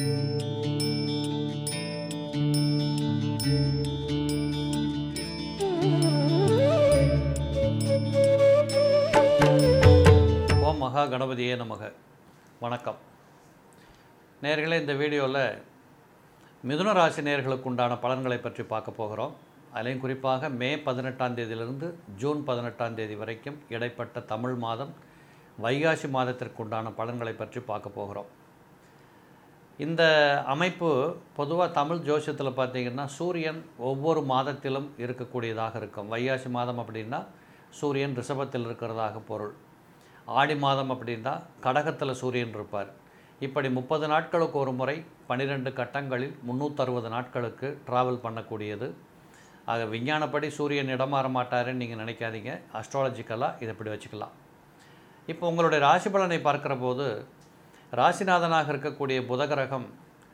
ஓம் மகா கணபதியே நமக வணக்கம் நேர்களே இந்த வீடியோவில் மிதுன ராசி நேர்களுக்கு உண்டான பலன்களை பற்றி பார்க்க போகிறோம் அதிலையும் குறிப்பாக மே பதினெட்டாம் தேதியிலிருந்து ஜூன் பதினெட்டாம் தேதி வரைக்கும் இடைப்பட்ட தமிழ் மாதம் வைகாசி மாதத்திற்கு உண்டான பலன்களை பற்றி பார்க்க போகிறோம் இந்த அமைப்பு பொதுவாக தமிழ் ஜோசியத்தில் பார்த்தீங்கன்னா சூரியன் ஒவ்வொரு மாதத்திலும் இருக்கக்கூடியதாக இருக்கும் வைகாசி மாதம் அப்படின்னா சூரியன் ரிஷபத்தில் இருக்கிறதாக பொருள் ஆடி மாதம் அப்படின்னா கடகத்தில் சூரியன் இருப்பார் இப்படி முப்பது நாட்களுக்கு ஒரு முறை பன்னிரெண்டு கட்டங்களில் முந்நூற்றறுபது நாட்களுக்கு ட்ராவல் பண்ணக்கூடியது ஆக விஞ்ஞானப்படி சூரியன் இடமாற மாட்டாருன்னு நீங்கள் நினைக்காதீங்க அஸ்ட்ராலஜிக்கலாக இதை இப்படி வச்சுக்கலாம் இப்போ உங்களுடைய ராசி பலனை பார்க்குற போது ராசிநாதனாக இருக்கக்கூடிய புதகிரகம்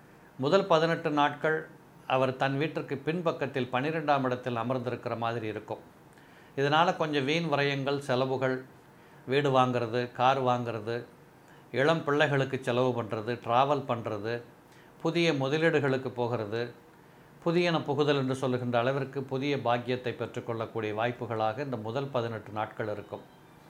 முதல் பதினெட்டு நாட்கள் அவர் தன் வீட்டிற்கு பின்பக்கத்தில் பன்னிரெண்டாம் இடத்தில் அமர்ந்திருக்கிற மாதிரி இருக்கும் இதனால் கொஞ்சம் வீண் விரயங்கள் செலவுகள் வீடு வாங்கிறது கார் வாங்கிறது இளம் பிள்ளைகளுக்கு செலவு பண்ணுறது ட்ராவல் பண்ணுறது புதிய முதலீடுகளுக்கு போகிறது புதியன புகுதல் என்று சொல்லுகின்ற அளவிற்கு புதிய பாக்கியத்தை பெற்றுக்கொள்ளக்கூடிய வாய்ப்புகளாக இந்த முதல் பதினெட்டு நாட்கள் இருக்கும்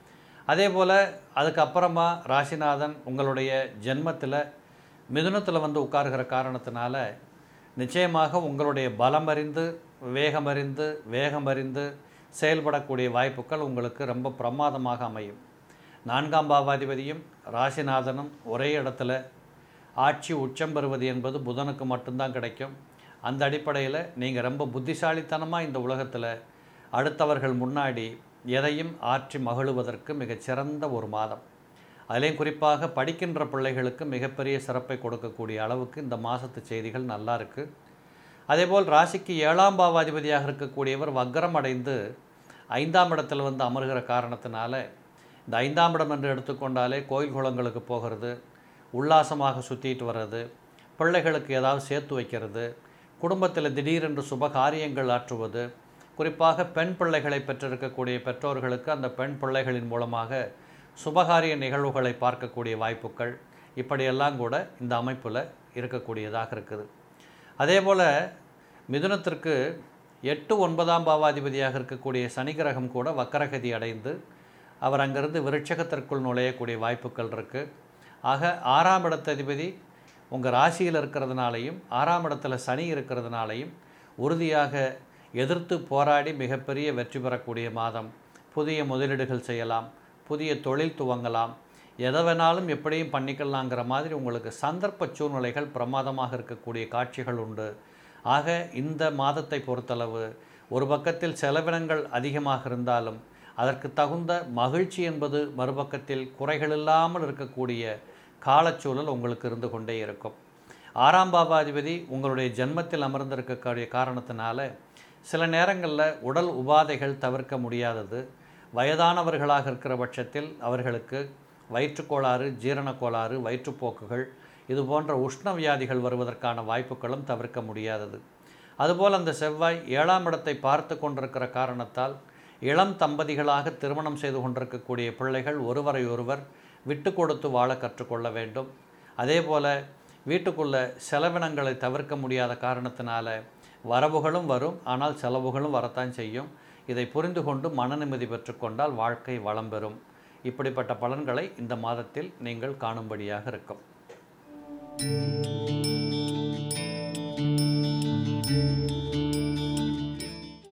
அதே போல் அதுக்கப்புறமா ராசிநாதன் உங்களுடைய ஜென்மத்தில் மிதுனத்தில் வந்து உட்காருகிற காரணத்தினால நிச்சயமாக உங்களுடைய பலம் அறிந்து வேகம் அறிந்து வேகம் அறிந்து செயல்படக்கூடிய வாய்ப்புகள் உங்களுக்கு ரொம்ப பிரமாதமாக அமையும் நான்காம் பாவாதிபதியும் ராசிநாதனும் ஒரே இடத்துல ஆட்சி உச்சம் பெறுவது என்பது புதனுக்கு மட்டும்தான் கிடைக்கும் அந்த அடிப்படையில் நீங்கள் ரொம்ப புத்திசாலித்தனமாக இந்த உலகத்தில் அடுத்தவர்கள் முன்னாடி எதையும் ஆற்றி மகிழுவதற்கு மிகச்சிறந்த ஒரு மாதம் அதிலையும் குறிப்பாக படிக்கின்ற பிள்ளைகளுக்கு மிகப்பெரிய சிறப்பை கொடுக்கக்கூடிய அளவுக்கு இந்த மாதத்து செய்திகள் நல்லா இருக்குது அதேபோல் ராசிக்கு ஏழாம் பாவாதிபதியாக இருக்கக்கூடியவர் வக்ரம் அடைந்து ஐந்தாம் இடத்தில் வந்து அமர்கிற காரணத்தினால இந்த ஐந்தாம் இடம் என்று எடுத்துக்கொண்டாலே கோயில் குளங்களுக்கு போகிறது உல்லாசமாக சுற்றிட்டு வர்றது பிள்ளைகளுக்கு ஏதாவது சேர்த்து வைக்கிறது குடும்பத்தில் திடீரென்று சுப காரியங்கள் ஆற்றுவது குறிப்பாக பெண் பிள்ளைகளை பெற்றிருக்கக்கூடிய பெற்றோர்களுக்கு அந்த பெண் பிள்ளைகளின் மூலமாக சுபகாரிய நிகழ்வுகளை பார்க்கக்கூடிய வாய்ப்புகள் இப்படியெல்லாம் கூட இந்த அமைப்பில் இருக்கக்கூடியதாக இருக்குது அதே போல் மிதுனத்திற்கு எட்டு ஒன்பதாம் பாவாதிபதியாக இருக்கக்கூடிய சனி கிரகம் கூட வக்கரகதி அடைந்து அவர் அங்கிருந்து விருட்சகத்திற்குள் நுழையக்கூடிய வாய்ப்புகள் இருக்குது ஆக ஆறாம் இடத்ததிபதி உங்கள் ராசியில் இருக்கிறதுனாலையும் ஆறாம் இடத்துல சனி இருக்கிறதுனாலையும் உறுதியாக எதிர்த்து போராடி மிகப்பெரிய வெற்றி பெறக்கூடிய மாதம் புதிய முதலீடுகள் செய்யலாம் புதிய தொழில் துவங்கலாம் எதை வேணாலும் எப்படியும் பண்ணிக்கலாங்கிற மாதிரி உங்களுக்கு சந்தர்ப்ப சூழ்நிலைகள் பிரமாதமாக இருக்கக்கூடிய காட்சிகள் உண்டு ஆக இந்த மாதத்தை பொறுத்தளவு ஒரு பக்கத்தில் செலவினங்கள் அதிகமாக இருந்தாலும் அதற்கு தகுந்த மகிழ்ச்சி என்பது மறுபக்கத்தில் குறைகள் இல்லாமல் இருக்கக்கூடிய காலச்சூழல் உங்களுக்கு இருந்து கொண்டே இருக்கும் ஆறாம் பாபாதிபதி உங்களுடைய ஜென்மத்தில் அமர்ந்திருக்கக்கூடிய காரணத்தினால சில நேரங்களில் உடல் உபாதைகள் தவிர்க்க முடியாதது வயதானவர்களாக இருக்கிற பட்சத்தில் அவர்களுக்கு வயிற்றுக்கோளாறு ஜீரணக்கோளாறு வயிற்றுப்போக்குகள் இது போன்ற உஷ்ண வியாதிகள் வருவதற்கான வாய்ப்புகளும் தவிர்க்க முடியாதது அதுபோல் அந்த செவ்வாய் ஏழாம் இடத்தை பார்த்து கொண்டிருக்கிற காரணத்தால் இளம் தம்பதிகளாக திருமணம் செய்து கொண்டிருக்கக்கூடிய பிள்ளைகள் ஒருவரை ஒருவர் விட்டு கொடுத்து வாழ கற்றுக்கொள்ள வேண்டும் அதே போல் வீட்டுக்குள்ள செலவினங்களை தவிர்க்க முடியாத காரணத்தினால வரவுகளும் வரும் ஆனால் செலவுகளும் வரத்தான் செய்யும் இதை புரிந்து கொண்டு மன நிம்மதி பெற்றுக்கொண்டால் வாழ்க்கை வளம் பெறும் இப்படிப்பட்ட பலன்களை இந்த மாதத்தில் நீங்கள் காணும்படியாக இருக்கும்